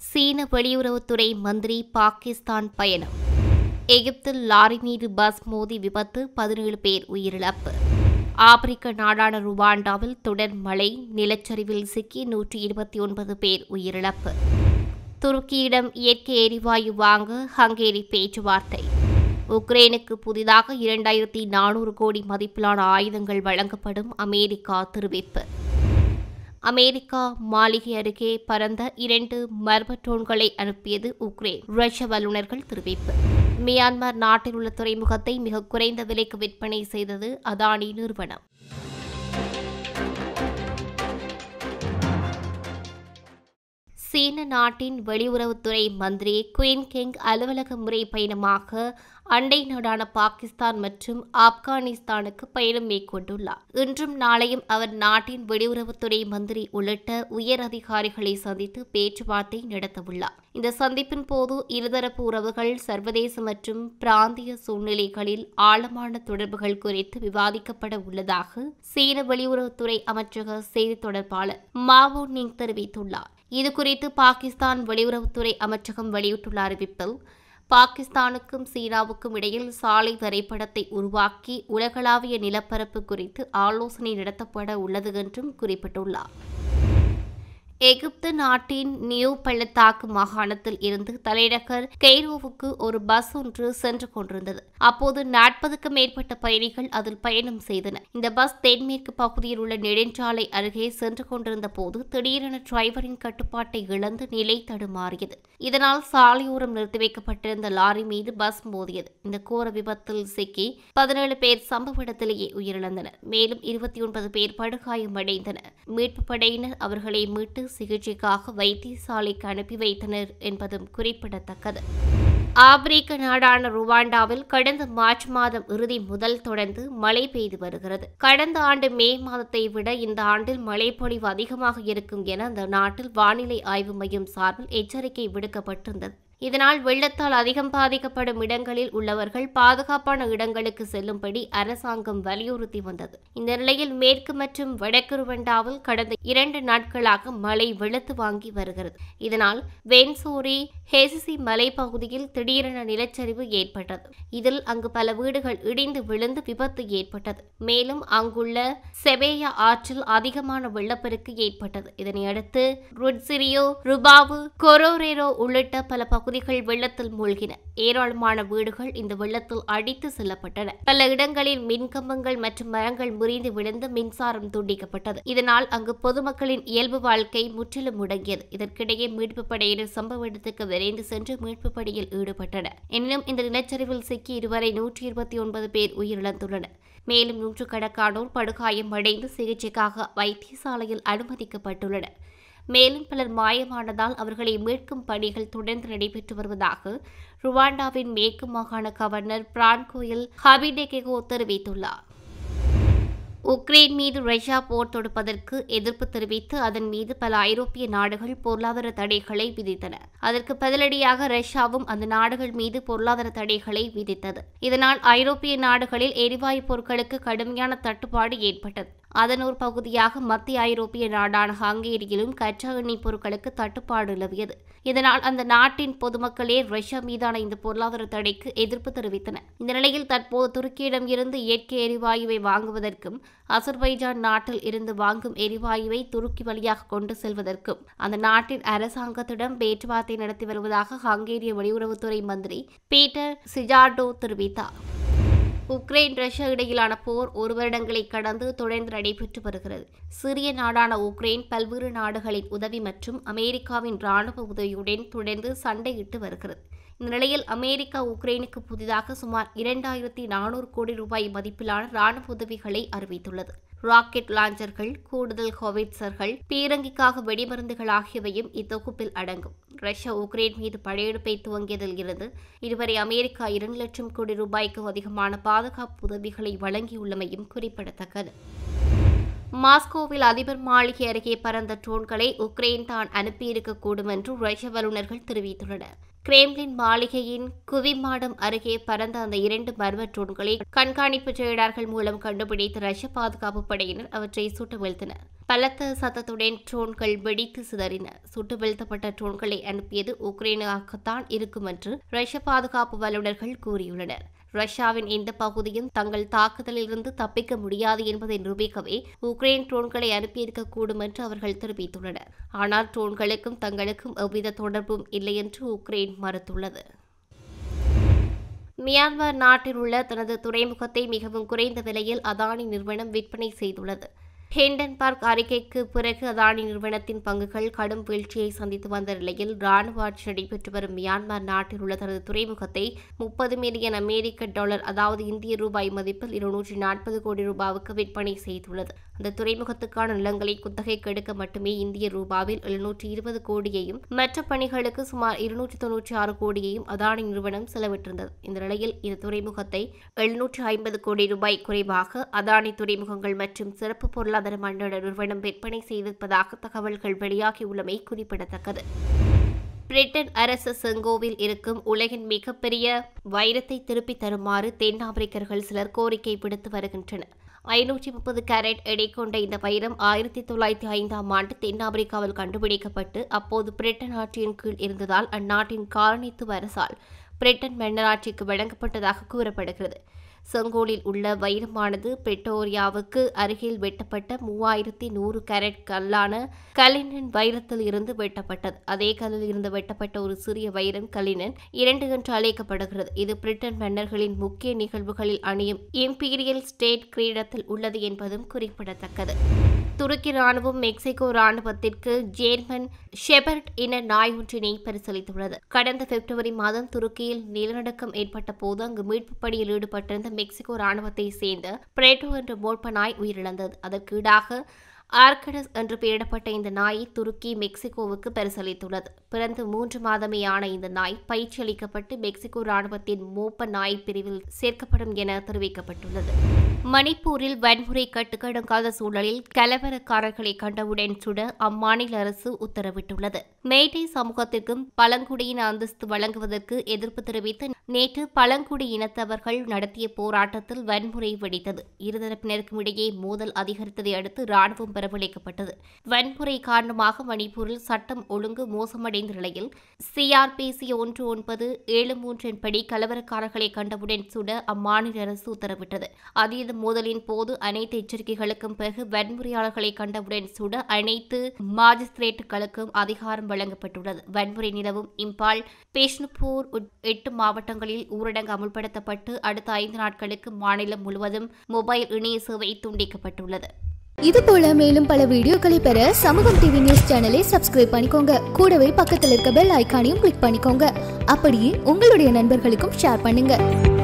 சீன வெளியுறவுத்துறை மந்திரி பாகிஸ்தான் பயணம் எகிப்தில் லாரி மீது பஸ் மோதி விபத்து பதினேழு பேர் உயிரிழப்பு ஆப்பிரிக்க நாடான ருவாண்டாவில் தொடர் மழை நிலச்சரிவில் சிக்கி நூற்றி இருபத்தி ஒன்பது பேர் உயிரிழப்பு துருக்கியிடம் இயற்கை எரிவாயு வாங்க ஹங்கேரி பேச்சுவார்த்தை உக்ரைனுக்கு புதிதாக இரண்டாயிரத்தி நானூறு கோடி மதிப்பிலான ஆயுதங்கள் வழங்கப்படும் அமெரிக்கா தெரிவிப்பு அமெரிக்கா மாளிகை அருகே பறந்த இரண்டு மர்ம ட்ரோன்களை அனுப்பியது உக்ரைன் ரஷ்ய வல்லுநர்கள் தெரிவிப்பு மியான்மர் நாட்டில் உள்ள துறைமுகத்தை மிக குறைந்த விலைக்கு விற்பனை செய்தது அதானி நிறுவனம் சீன நாட்டின் வெளியுறவுத்துறை மந்திரி குயின் கிங் அலுவலக முறை பயணமாக அண்டை நாடான பாகிஸ்தான் மற்றும் ஆப்கானிஸ்தானுக்கு பயணம் மேற்கொண்டுள்ளார் இன்றும் நாளையும் அவர் நாட்டின் வெளியுறவுத்துறை மந்திரி உள்ளிட்ட உயர் அதிகாரிகளை சந்தித்து பேச்சுவார்த்தை நடத்தவுள்ளார் இந்த சந்திப்பின் போது இருதரப்பு உறவுகள் சர்வதேச மற்றும் பிராந்திய சூழ்நிலைகளில் ஆழமான தொடர்புகள் குறித்து விவாதிக்கப்பட உள்ளதாக சீன வெளியுறவுத்துறை அமைச்சக செய்தி தொடர்பாளர் மாவோ நிங் தெரிவித்துள்ளார் இதுகுறித்து பாகிஸ்தான் வெளியுறவுத்துறை அமைச்சகம் வெளியிட்டுள்ள அறிவிப்பில் பாகிஸ்தானுக்கும் சீனாவுக்கும் இடையில் சாலை வரைபடத்தை உருவாக்கி உலகளாவிய நிலப்பரப்பு குறித்து ஆலோசனை நடத்தப்பட உள்ளது என்றும் குறிப்பிட்டுள்ளார் எகிப்து நாட்டின் நியூ பள்ளத்தாக்கு மாகாணத்தில் இருந்து தலைநகர் கெய்ரோவுக்கு ஒரு பஸ் ஒன்று சென்று கொண்டிருந்தது அப்போது நாற்பதுக்கும் மேற்பட்ட பயணிகள் அதில் பயணம் செய்தனர் இந்த பஸ் தென்மேற்கு பகுதியில் உள்ள நெடுஞ்சாலை அருகே சென்று கொண்டிருந்த போது திடீரென டிரைவரின் கட்டுப்பாட்டை இழந்து நிலை தடுமாறியது இதனால் சாலையோரம் நிறுத்தி வைக்கப்பட்டிருந்த லாரி மீது பஸ் மோதியது இந்த கோர விபத்தில் சிக்கி பதினேழு பேர் சம்பவ இடத்திலேயே உயிரிழந்தனர் மேலும் இருபத்தி ஒன்பது பேர் படுகாயமடைந்தனர் மீட்பு படையினர் அவர்களை மீட்டு சிகிச்சைக்காக வைத்தியசாலைக்கு அனுப்பி வைத்தனர் என்பதும் குறிப்பிடத்தக்கது ஆப்பிரிக்க நாடான ருவாண்டாவில் கடந்த மார்ச் மாதம் இறுதி முதல் தொடர்ந்து மழை பெய்து வருகிறது கடந்த ஆண்டு மே மாதத்தை விட இந்த ஆண்டில் மழைப்பொழிவு அதிகமாக இருக்கும் என அந்த நாட்டில் வானிலை ஆய்வு மையம் சார்பில் எச்சரிக்கை விடுக்கப்பட்டிருந்தது இதனால் வெள்ளத்தால் அதிகம் பாதிக்கப்படும் இடங்களில் உள்ளவர்கள் பாதுகாப்பான இடங்களுக்கு செல்லும்படி அரசாங்கம் வலியுறுத்தி வந்தது இந்த நிலையில் மேற்கு மற்றும் வடக்கு ருவண்டாவில் கடந்த இரண்டு நாட்களாக மழை வெளுத்து வாங்கி வருகிறது இதனால் வென்சோரி ஹெசிசி மலைப்பகுதியில் திடீரென நிலச்சரிவு ஏற்பட்டது இதில் அங்கு பல வீடுகள் இடிந்து விழுந்து விபத்து ஏற்பட்டது மேலும் அங்குள்ள செபேயா ஆற்றில் அதிகமான வெள்ளப்பெருக்கு ஏற்பட்டது இதனையடுத்து ருட்சிரியோ ருபாவு கொரோரேரோ உள்ளிட்ட பல பகுதிகள் வெள்ளத்தில் மூழ்கின ஏராளமான வீடுகள் இந்த வெள்ளத்தில் அடித்து செல்லப்பட்டன பல இடங்களில் மின்கம்பங்கள் மற்றும் மரங்கள் முறிந்து விழுந்து மின்சாரம் துண்டிக்கப்பட்டது இதனால் அங்கு பொதுமக்களின் இயல்பு வாழ்க்கை முற்றிலும் முடங்கியது இதற்கிடையே மீட்பு படையினர் சம்பவ இடத்துக்கு விரைந்து சென்று மீட்பு பணியில் ஈடுபட்டனர் எனினும் இந்த நிலச்சரிவில் சிக்கி இதுவரை நூற்றி இருபத்தி ஒன்பது பேர் உயிரிழந்துள்ளனர் மேலும் நூற்றுக்கணக்கானோர் படுகாயம் அடைந்து சிகிச்சைக்காக வைத்தியசாலையில் அனுமதிக்கப்பட்டுள்ளனர் மேலும் பலர் மாயமானதால் அவர்களை மீட்கும் பணிகள் தொடர்ந்து நடைபெற்று வருவதாக ருவாண்டாவின் மேற்கு மாகாண கவர்னர் பிரான்கோயில் ஹபிடெகோ தெரிவித்துள்ளார் உக்ரைன் மீது ரஷ்யா போர் தொடுப்பதற்கு எதிர்ப்பு தெரிவித்து அதன் மீது பல ஐரோப்பிய நாடுகள் பொருளாதார தடைகளை விதித்தன அதற்கு பதிலடியாக ரஷ்யாவும் அந்த நாடுகள் மீது பொருளாதார தடைகளை விதித்தது இதனால் ஐரோப்பிய நாடுகளில் எரிவாயு பொருட்களுக்கு கடுமையான தட்டுப்பாடு ஏற்பட்டது அதன் ஒரு பகுதியாக மத்திய ஐரோப்பிய நாடான ஹங்கேரியிலும் கச்சா எண்ணெய் பொருட்களுக்கு தட்டுப்பாடு நிலவியது இதனால் அந்த நாட்டின் பொதுமக்களே ரஷ்யா மீதான இந்த பொருளாதார தடைக்கு எதிர்ப்பு தெரிவித்தனர் இந்த நிலையில் தற்போது துருக்கியிடம் இருந்து இயற்கை எரிவாயுவை வாங்குவதற்கும் அசர்பைஜான் நாட்டில் இருந்து வாங்கும் எரிவாயுவை துருக்கி வழியாக கொண்டு செல்வதற்கும் அந்த நாட்டின் அரசாங்கத்திடம் பேச்சுவார்த்தை நடத்தி வருவதாக ஹங்கேரிய வெளியுறவுத்துறை மந்திரி பீட்டர் சிஜார்டோ தெரிவித்தார் உக்ரைன் ரஷ்யா இடையிலான போர் ஒரு வருடங்களை கடந்து தொடர்ந்து நடைபெற்று வருகிறது சிறிய நாடான உக்ரைன் பல்வேறு நாடுகளின் உதவி மற்றும் அமெரிக்காவின் ராணுவ உதவியுடன் தொடர்ந்து சண்டையிட்டு வருகிறது இந்த நிலையில் அமெரிக்கா உக்ரைனுக்கு புதிதாக சுமார் இரண்டாயிரத்தி நானூறு கோடி ரூபாய் மதிப்பிலான ராணுவ உதவிகளை அறிவித்துள்ளது ராக்கெட் லாஞ்சர்கள் கூடுதல் ஹோவிட்சர்கள் பீரங்கிக்காக வெடிமருந்துகள் ஆகியவையும் இத்தொகுப்பில் அடங்கும் ரஷ்யா உக்ரைன் மீது படையெடுப்பை துவங்கியதில் இருந்து இதுவரை அமெரிக்கா இரண்டு லட்சம் கோடி ரூபாய்க்கும் அதிகமான பாதுகாப்பு உதவிகளை வழங்கியுள்ளமையும் குறிப்பிடத்தக்கது மாஸ்கோவில் அதிபர் மாளிகை அருகே பறந்த ட்ரோன்களை உக்ரைன் தான் அனுப்பியிருக்கக்கூடும் என்று ரஷ்ய வல்லுநர்கள் தெரிவித்துள்ளனர் கிரேம்லின் மாளிகையின் குவிமாடம் அருகே பறந்த அந்த இரண்டு மர்ம ட்ரோன்களை கண்காணிப்பு ரேடார்கள் மூலம் கண்டுபிடித்த ரஷ்ய பாதுகாப்பு படையினர் அவற்றை சுட்டு வீழ்த்தினர் பலத்த சத்தத்துடன் ட்ரோன்கள் வெடித்து சிதறின சுட்டு வீழ்த்தப்பட்ட ட்ரோன்களை அனுப்பியது உக்ரைனாகத்தான் இருக்கும் என்று ரஷ்ய பாதுகாப்பு வல்லுநர்கள் கூறியுள்ளனர் ரஷ்யாவின் எந்த பகுதியும் தங்கள் தாக்குதலிலிருந்து தப்பிக்க முடியாது என்பதை நிரூபிக்கவே உக்ரைன் ட்ரோன்களை அனுப்பியிருக்கக்கூடும் என்று அவர்கள் தெரிவித்துள்ளனர் ஆனால் ட்ரோன்களுக்கும் தங்களுக்கும் எவ்வித தொடர்பும் இல்லை என்று உக்ரைன் மறுத்துள்ளது மியான்மர் நாட்டில் உள்ள தனது துறைமுகத்தை மிகவும் குறைந்த விலையில் அதானி நிறுவனம் விற்பனை செய்துள்ளது ஹிண்டன்பர்க் அறிக்கைக்கு பிறகு அதானி நிறுவனத்தின் பங்குகள் கடும் வீழ்ச்சியை சந்தித்து வந்த நிலையில் ராணுவ ஆட்சி நடைபெற்று வரும் மியான்மர் நாட்டில் உள்ள தனது துறைமுகத்தை முப்பது மில்லியன் அமெரிக்க டாலர் அதாவது இந்திய ரூபாய் மதிப்பில் இருநூற்றி நாற்பது கோடி ரூபாவுக்கு விற்பனை செய்துள்ளது அந்த துறைமுகத்துக்கான நிலங்களை குத்தகைக்கு எடுக்க மட்டுமே இந்திய ரூபாவில் எழுநூற்றி இருபது கோடியையும் மற்ற பணிகளுக்கு சுமார் இருநூற்றி தொன்னூற்றி ஆறு கோடியையும் அதானி நிறுவனம் செலவிட்டிருந்தது இந்த நிலையில் இந்த துறைமுகத்தை எழுநூற்றி ஐம்பது கோடி ரூபாய் குறைவாக அதானி துறைமுகங்கள் மற்றும் சிறப்பு பொருளாதார மண்டல நிறுவனம் விற்பனை செய்திருப்பதாக தகவல்கள் வெளியாகியுள்ளமை குறிப்பிடத்தக்கது பிரிட்டன் அரசு செங்கோவில் இருக்கும் உலகின் மிகப்பெரிய வைரத்தை திருப்பித் தருமாறு தென்னாப்பிரிக்கர்கள் சிலர் கோரிக்கை விடுத்து வருகின்றனர் ஐநூற்றி முப்பது கேரட் எடை கொண்ட இந்த வைரம் ஆயிரத்தி தொள்ளாயிரத்தி ஐந்தாம் ஆண்டு தென்னாப்பிரிக்காவில் கண்டுபிடிக்கப்பட்டு அப்போது பிரிட்டன் ஆட்சியின் கீழ் இருந்ததால் அந்நாட்டின் காலனித்துவ அரசால் பிரிட்டன் மன்னராட்சிக்கு வழங்கப்பட்டதாக கூறப்படுகிறது செங்கோலில் உள்ள வைரமானது பிரிட்டோரியாவுக்கு அருகில் வெட்டப்பட்ட மூவாயிரத்தி நூறு கேரட் கல்லான கலினன் வைரத்தில் இருந்து வெட்டப்பட்டது அதே கல்லில் இருந்து வெட்டப்பட்ட ஒரு சிறிய வைரம் கலினன் இரண்டு என்று அழைக்கப்படுகிறது இது பிரிட்டன் மன்னர்களின் முக்கிய நிகழ்வுகளில் அணியும் இம்பீரியல் ஸ்டேட் கிரீடத்தில் உள்ளது என்பதும் குறிப்பிடத்தக்கது துருக்கி ராணுவம் மெக்சிகோ ராணுவத்திற்கு ஜேர்மன் ஷெபர்ட் இன நாய் ஒன்றினை பரிசீலித்துள்ளது கடந்த பிப்ரவரி மாதம் துருக்கியில் நிலநடுக்கம் ஏற்பட்ட போது அங்கு மீட்புப் பணியில் ஈடுபட்டிருந்த மெக்சிகோ ராணுவத்தை சேர்ந்த பிரேட்டோ என்ற மோட்ப நாய் உயிரிழந்தது அதற்கு ஈடாக ஆர்கடஸ் என்று பெயரிடப்பட்ட இந்த நாயை துருக்கி மெக்சிகோவுக்கு பரிசளித்துள்ளது பிறந்து மூன்று மாதமே ஆன இந்த நாய் பயிற்சி அளிக்கப்பட்டு மெக்சிகோ ராணுவத்தின் மோப்ப நாய் பிரிவில் சேர்க்கப்படும் என தெரிவிக்கப்பட்டுள்ளது மணிப்பூரில் வன்முறை கட்டுக்கடங்காத சூழலில் கலவரக்காரர்களை கண்டவுடன் சுட அம்மாநில அரசு உத்தரவிட்டுள்ளது மேட்டை சமூகத்திற்கும் பழங்குடியின அந்தஸ்து வழங்குவதற்கு எதிர்ப்பு தெரிவித்து நேற்று பழங்குடி இனத்தவர்கள் நடத்திய போராட்டத்தில் வன்முறை வெடித்தது இருதரப்பினருக்கும் இடையே மோதல் அதிகரித்ததை அடுத்து ராணுவம் வரவழைக்கப்பட்டது வன்முறை காரணமாக மணிப்பூரில் சட்டம் ஒழுங்கு மோசமடைந்த நிலையில் சிஆர்பிசி ஒன்று ஒன்பது ஏழு மூன்றின் படி கலவரக்காரர்களை கண்டவுடன் சுட அம்மாநில அரசு உத்தரவிட்டது அதீத மோதலின் போது அனைத்து எச்சரிக்கைகளுக்கும் பிறகு வன்முறையாளர்களை கண்டவுடன் சுட அனைத்து மாஜிஸ்திரேட்டுகளுக்கும் அதிகாரம் வழங்கப்பட்டுள்ளது வன்முறை நிலவும் இம்பால் பேஷ்ணுபூர் எட்டு மாவட்டங்களில் ஊரடங்கு அமுல்படுத்தப்பட்டு அடுத்த ஐந்து நாட்களுக்கு மாநிலம் முழுவதும் மொபைல் இணைய சேவை துண்டிக்கப்பட்டுள்ளது இது போல மேலும் பல வீடியோக்களை பெற சமூகம் டிவி நியூஸ் சேனலை சப்ஸ்கிரைப் பண்ணிக்கோங்க கூடவே பக்கத்தில் இருக்க பெல் ஐகானையும் கிளிக் பண்ணிக்கோங்க அப்படியே உங்களுடைய நண்பர்களுக்கும் ஷேர் பண்ணுங்க